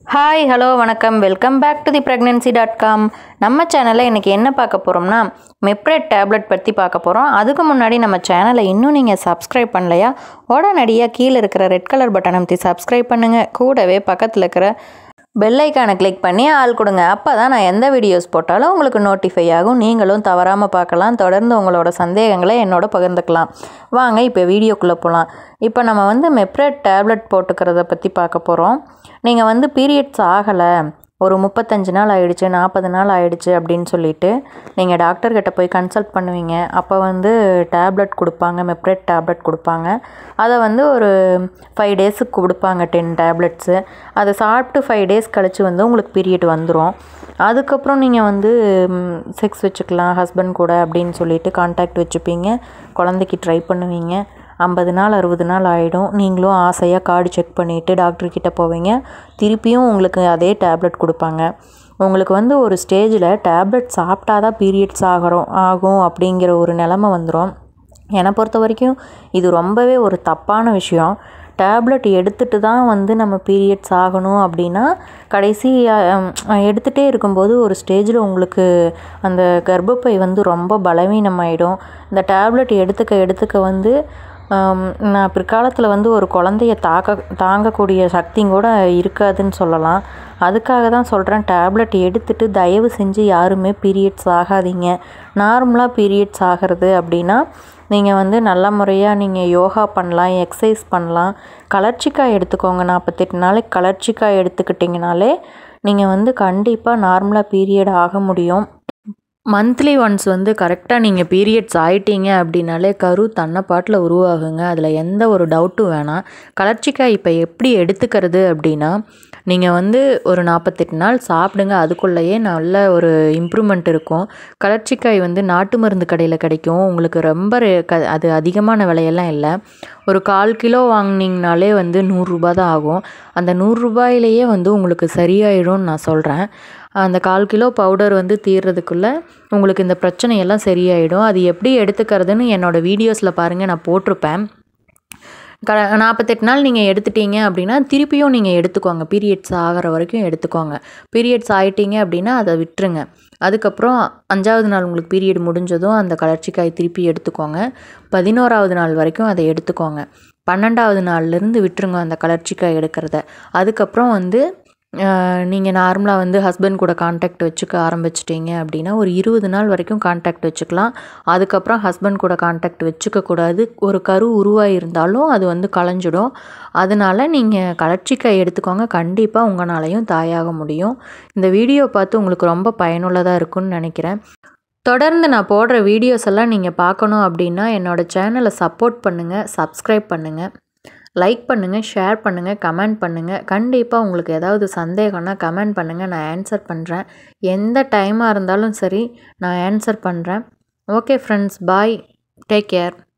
hi hello வணக்கம் welcome back to the pregnancy dot com நம்ம சேனலில் இன்றைக்கி என்ன பார்க்க போகிறோம்னா மெப்ரெட் டேப்லெட் பற்றி பார்க்க போகிறோம் அதுக்கு முன்னாடி நம்ம சேனலை இன்னும் நீங்கள் சப்ஸ்கிரைப் பண்ணலையா உடனடியாக கீழே இருக்கிற ரெட் கலர் பட்டன் அமைத்தி சப்ஸ்கிரைப் பண்ணுங்கள் கூடவே பக்கத்தில் இருக்கிற பெல் ஐக்கானை கிளிக் பண்ணி ஆள் கொடுங்க அப்போ தான் நான் எந்த வீடியோஸ் போட்டாலும் உங்களுக்கு நோட்டிஃபை ஆகும் நீங்களும் தவறாமல் பார்க்கலாம் தொடர்ந்து உங்களோட சந்தேகங்களை என்னோட பகிர்ந்துக்கலாம் வாங்க இப்போ வீடியோக்குள்ளே போகலாம் இப்போ நம்ம வந்து மெப்ரெட் டேப்லெட் போட்டுக்கிறத பற்றி பார்க்க போகிறோம் நீங்கள் வந்து பீரியட்ஸ் ஆகலை ஒரு முப்பத்தஞ்சு நாள் ஆயிடுச்சு நாற்பது நாள் ஆயிடுச்சு அப்படின்னு சொல்லிட்டு நீங்கள் டாக்டர்கிட்ட போய் கன்சல்ட் பண்ணுவீங்க அப்போ வந்து டேப்லெட் கொடுப்பாங்க மெப்ரெட் டேப்லெட் கொடுப்பாங்க அதை வந்து ஒரு ஃபைவ் டேஸுக்கு கொடுப்பாங்க டென் டேப்லெட்ஸு அதை சாப்பிட்டு ஃபைவ் டேஸ் கழித்து வந்து உங்களுக்கு பீரியட் வந்துடும் அதுக்கப்புறம் நீங்கள் வந்து செக்ஸ் வச்சுக்கலாம் ஹஸ்பண்ட் கூட அப்படின்னு சொல்லிட்டு கான்டாக்ட் வச்சுப்பீங்க குழந்தைக்கு ட்ரை பண்ணுவீங்க ஐம்பது நாள் அறுபது நாள் ஆகிடும் நீங்களும் ஆசையாக கார்டு செக் பண்ணிவிட்டு டாக்டர்கிட்ட போவீங்க திருப்பியும் உங்களுக்கு அதே டேப்லெட் கொடுப்பாங்க உங்களுக்கு வந்து ஒரு ஸ்டேஜில் டேப்லெட் சாப்பிட்டா தான் பீரியட்ஸ் ஆகிறோம் ஆகும் அப்படிங்கிற ஒரு நிலமை வந்துடும் என்னை பொறுத்த வரைக்கும் இது ரொம்பவே ஒரு தப்பான விஷயம் டேப்லெட் எடுத்துகிட்டு தான் வந்து நம்ம பீரியட்ஸ் ஆகணும் அப்படின்னா கடைசி எடுத்துகிட்டே இருக்கும்போது ஒரு ஸ்டேஜில் உங்களுக்கு அந்த கர்ப்பப்பை வந்து ரொம்ப பலவீனமாயிடும் இந்த டேப்லெட் எடுத்துக்க எடுத்துக்க வந்து நான் பிற்காலத்தில் வந்து ஒரு குழந்தைய தாக்க தாங்கக்கூடிய சக்தியும் கூட இருக்காதுன்னு சொல்லலாம் அதுக்காக தான் சொல்கிறேன் டேப்லெட் எடுத்துகிட்டு தயவு செஞ்சு யாருமே பீரியட்ஸ் ஆகாதீங்க நார்மலாக பீரியட்ஸ் ஆகிறது அப்படின்னா நீங்கள் வந்து நல்ல முறையாக நீங்கள் யோகா பண்ணலாம் எக்ஸசைஸ் பண்ணலாம் கலர்ச்சிக்காய் எடுத்துக்கோங்க நாற்பத்தெட்டு நாளைக்கு கலர்ச்சிக்காய் எடுத்துக்கிட்டிங்கனாலே நீங்கள் வந்து கண்டிப்பாக நார்மலாக பீரியட் ஆக முடியும் மந்த்லி ஒன்ஸ் வந்து கரெக்டாக நீங்கள் பீரியட்ஸ் ஆயிட்டீங்க அப்படின்னாலே கரு தன்னை பாட்டில் உருவாகுங்க அதில் எந்த ஒரு டவுட்டும் வேணாம் கலர்ச்சிக்காய் இப்போ எப்படி எடுத்துக்கிறது அப்படின்னா நீங்கள் வந்து ஒரு நாற்பத்தெட்டு நாள் சாப்பிடுங்க அதுக்குள்ளேயே நல்ல ஒரு இம்ப்ரூவ்மெண்ட் இருக்கும் கலர்ச்சிக்காய் வந்து நாட்டு மருந்து கடையில் கிடைக்கும் உங்களுக்கு ரொம்ப க அது அதிகமான விலையெல்லாம் இல்லை ஒரு கால் கிலோ வாங்கினீங்கனாலே வந்து நூறுரூபா தான் ஆகும் அந்த நூறுரூபாயிலேயே வந்து உங்களுக்கு சரியாயிடும்னு நான் சொல்கிறேன் அந்த கால் கிலோ பவுடர் வந்து தீர்றதுக்குள்ளே உங்களுக்கு இந்த பிரச்சனையெல்லாம் சரியாயிடும் அது எப்படி எடுத்துக்கிறதுன்னு என்னோடய வீடியோஸில் பாருங்கள் நான் போட்டிருப்பேன் க நாற்பத்தெட்டு நாள் நீங்கள் எடுத்துட்டீங்க அப்படின்னா திருப்பியும் நீங்கள் எடுத்துக்கோங்க பீரியட்ஸ் ஆகிற வரைக்கும் எடுத்துக்கோங்க பீரியட்ஸ் ஆகிட்டீங்க அப்படின்னா அதை விட்டுருங்க அதுக்கப்புறம் அஞ்சாவது நாள் உங்களுக்கு பீரியட் முடிஞ்சதும் அந்த கலர்ச்சிக்காய் திருப்பி எடுத்துக்கோங்க பதினோராவது நாள் வரைக்கும் அதை எடுத்துக்கோங்க பன்னெண்டாவது நாள்லேருந்து விட்டுருங்க அந்த கலர்ச்சிக்காய் எடுக்கிறத அதுக்கப்புறம் வந்து நீங்கள் நார்மலாக வந்து ஹஸ்பண்ட் கூட கான்டாக்ட் வச்சுக்க ஆரம்பிச்சிட்டிங்க அப்படின்னா ஒரு இருபது நாள் வரைக்கும் கான்டாக்ட் வச்சுக்கலாம் அதுக்கப்புறம் ஹஸ்பண்ட் கூட கான்டாக்ட் வச்சுக்கக்கூடாது ஒரு கரு உருவாகிருந்தாலும் அது வந்து களைஞ்சிடும் அதனால் நீங்கள் கலர்ச்சிக்காய் எடுத்துக்கோங்க கண்டிப்பாக உங்களாலையும் தாயாக முடியும் இந்த வீடியோ பார்த்து உங்களுக்கு ரொம்ப பயனுள்ளதாக இருக்கும்னு நினைக்கிறேன் தொடர்ந்து நான் போடுற வீடியோஸ் எல்லாம் நீங்கள் பார்க்கணும் அப்படின்னா என்னோடய சேனலை சப்போர்ட் பண்ணுங்கள் சப்ஸ்கிரைப் பண்ணுங்கள் லைக் பண்ணுங்கள் ஷேர் பண்ணுங்கள் கமெண்ட் பண்ணுங்கள் கண்டிப்பாக உங்களுக்கு ஏதாவது சந்தேகம்னா கமெண்ட் பண்ணுங்கள் நான் ஆன்சர் பண்ணுறேன் எந்த டைமாக இருந்தாலும் சரி நான் ஆன்சர் பண்ணுறேன் okay friends bye take care